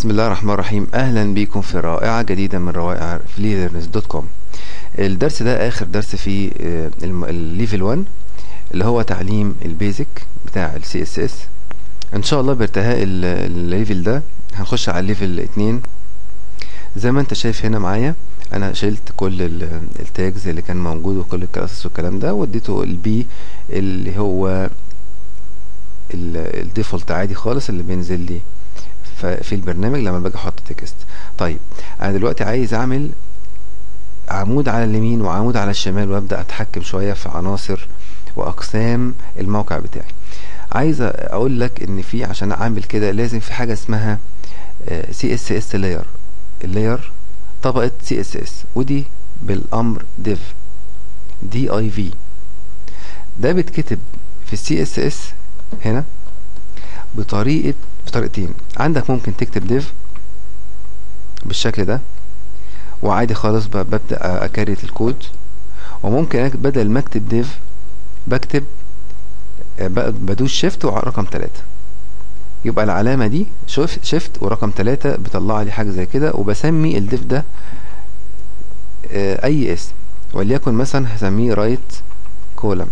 بسم الله الرحمن الرحيم اهلا بيكم في رائعة جديدة من روائع فليرنس دوت كوم الدرس ده اخر درس في آه، الم- الليفل 1 اللي هو تعليم البيزك بتاع السي اس اس ان شاء الله بارتهاء ال- الليفل ده هنخش على الليفل 2 زي ما انت شايف هنا معايا انا شلت كل ال- التاجز اللي كان موجود وكل الكلاسز والكلام ده واديته البي اللي هو الديفولت عادي خالص اللي بينزل لي ف- في البرنامج لما باجي احط تكست طيب انا دلوقتي عايز اعمل عمود على اليمين وعمود على الشمال وابدا اتحكم شويه في عناصر واقسام الموقع بتاعي عايز اقول لك ان في عشان اعمل كده لازم في حاجه اسمها سي اس اس لاير اللاير طبقه سي اس اس ودي بالامر div دي اي في ده بيتكتب في السي اس اس هنا بطريقه بطريقتين عندك ممكن تكتب ديف بالشكل ده وعادي خالص ب- ببدأ أكريت الكود وممكن أك- بدل ما اكتب ديف بكتب آه، ب- بدوس شيفت ورقم تلاتة يبقى العلامة دي شوف شيفت ورقم تلاتة بيطلع لي حاجة زي كده وبسمي الديف ده آه، أي اسم وليكن مثلا هسميه رايت كولم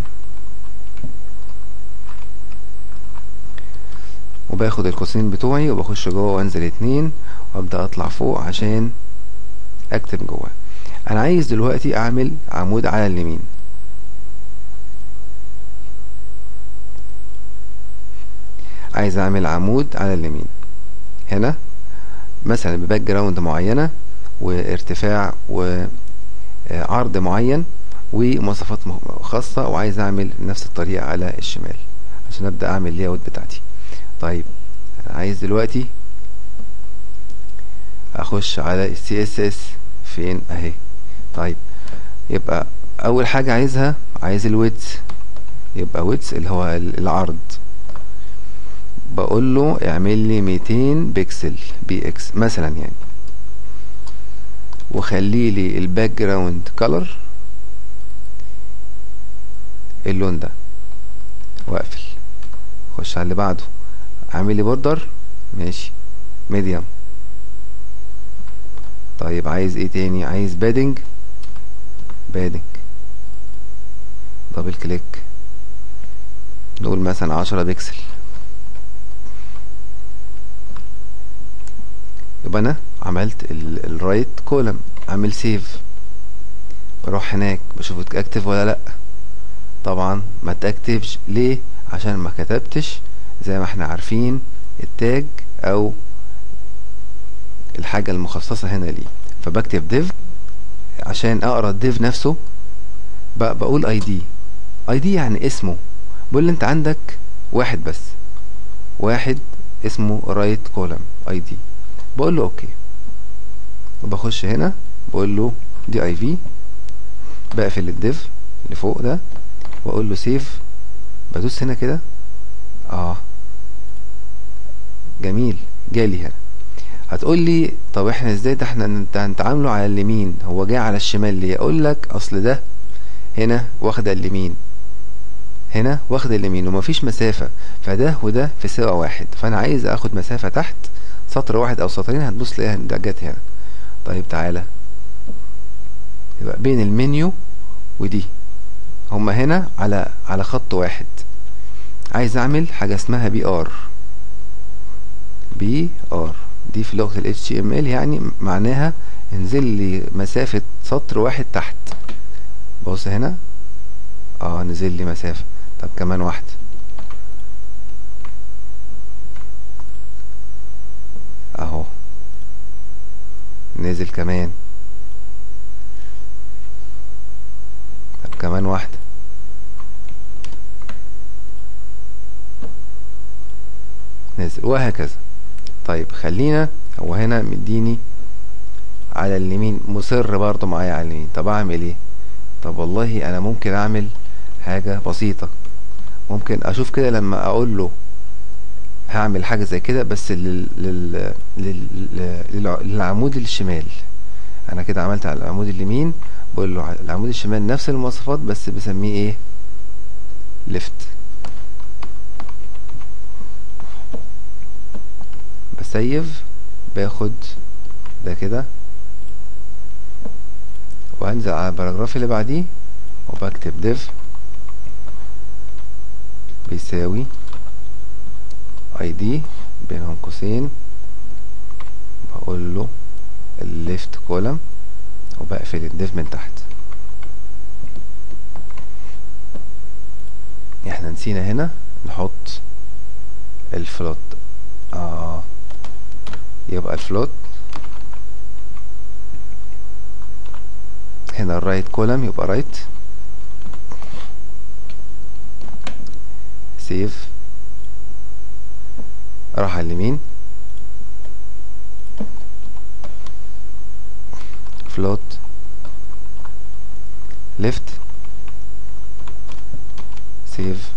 وباخد القوسين بتوعي وبخش جوه وانزل اتنين وابدا اطلع فوق عشان اكتب جوه انا عايز دلوقتي اعمل عمود على اليمين عايز اعمل عمود على اليمين هنا مثلا بباك جراوند معينه وارتفاع وعرض معين ومواصفات مخ- خاصه وعايز اعمل نفس الطريقه على الشمال عشان ابدا اعمل لياوت بتاعتي طيب انا عايز دلوقتي اخش على السي اس اس فين اهي طيب يبقى اول حاجة عايزها عايز الويدز يبقى ويدز اللي هو ال- العرض بقول له اعمل لي 200 بكسل بي اكس مثلا يعني وخلي لي الباك جراوند كلر اللون ده واقفل خش على اللي بعده عامل لي بوردر ماشي ميديوم طيب عايز ايه تاني عايز بادنج بادنج دبل كليك نقول مثلا عشرة بكسل يبقى انا عملت ال- الرايت كولم عامل سيف بروح هناك بشوف اكتف ولا لا طبعا ما تكتبش ليه عشان ما كتبتش زي ما احنا عارفين التاج او الحاجة المخصصة هنا ليه فبكتب div عشان اقرا الديف نفسه ب- بقول اي دي اي دي يعني اسمه بقول لي انت عندك واحد بس واحد اسمه رايت كولم اي دي بقول له اوكي وبخش هنا بقول له دي اي في بقفل الديف اللي فوق ده واقول له سيف بدوس هنا كده اه جميل جالي هنا هتقول لي طب احنا ازاي ده احنا نت- هنتعامله على اليمين هو جاي على الشمال ليه اقول لك اصل ده هنا واخده اليمين هنا واخد اليمين ومفيش مسافة فده وده في سوا واحد فانا عايز اخد مسافة تحت سطر واحد او سطرين هتبص تلاقيها ده جت هنا طيب تعالى يبقى بين المنيو ودي هما هنا على على خط واحد عايز اعمل حاجة اسمها بي ار بي ار دي في لغة ال HTML يعني معناها انزل لي مسافة سطر واحد تحت بص هنا اه نزل لي مسافة طب كمان واحدة اهو نزل كمان طب كمان واحدة نزل وهكذا طيب خلينا هو هنا مديني على اليمين مصر برضه معايا على اليمين طب اعمل ايه طب والله انا ممكن اعمل حاجة بسيطة ممكن اشوف كده لما اقول له هعمل حاجة زي كده بس لل... لل... لل... لل... للعمود الشمال انا كده عملت على العمود اليمين بقول له على العمود الشمال نفس المواصفات بس بسميه ايه ليفت بسيف باخد ده كده وهنزل على الباراجراف اللي بعديه وبكتب ديف بيساوي اي دي بينهم قوسين بقول له الليفت كولم وبقفل الديف من تحت احنا نسينا هنا نحط الفلوت اه يبقى الفلوت هنا الرايت كولم يبقى رايت سيف راح على اليمين فلوت ليفت سيف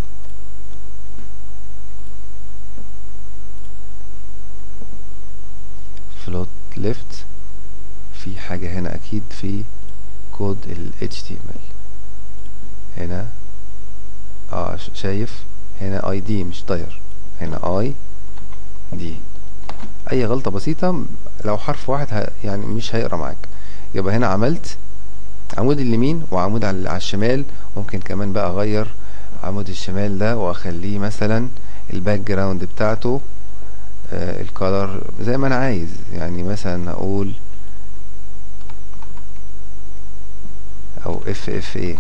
فلوت ليفت في حاجة هنا أكيد في كود ال HTML هنا اه شايف هنا اي دي مش داير هنا اي دي اي غلطة بسيطة لو حرف واحد ه... يعني مش هيقرا معاك يبقى هنا عملت عمود اليمين وعمود على الشمال ممكن كمان بقى اغير عمود الشمال ده واخليه مثلا الباك جراوند بتاعته آه الكالر زي ما انا عايز يعني مثلا اقول او اف اف ايه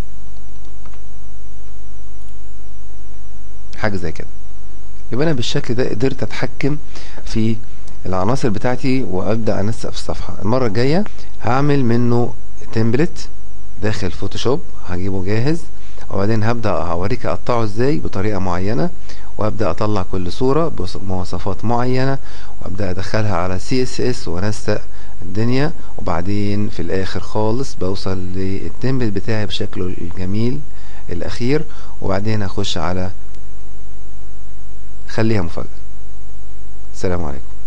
حاجة زي كده يبقى انا بالشكل ده قدرت اتحكم في العناصر بتاعتي وابدا انسق في الصفحه المره الجايه هعمل منه تمبلت داخل فوتوشوب هجيبه جاهز وبعدين هبدا اوريك اقطعه ازاي بطريقه معينه وابدا اطلع كل صوره بمواصفات معينه وابدا ادخلها على سي اس اس وانسق الدنيا وبعدين في الاخر خالص بوصل للتمبلت بتاعي بشكله الجميل الاخير وبعدين اخش على خليها مفاجاه السلام عليكم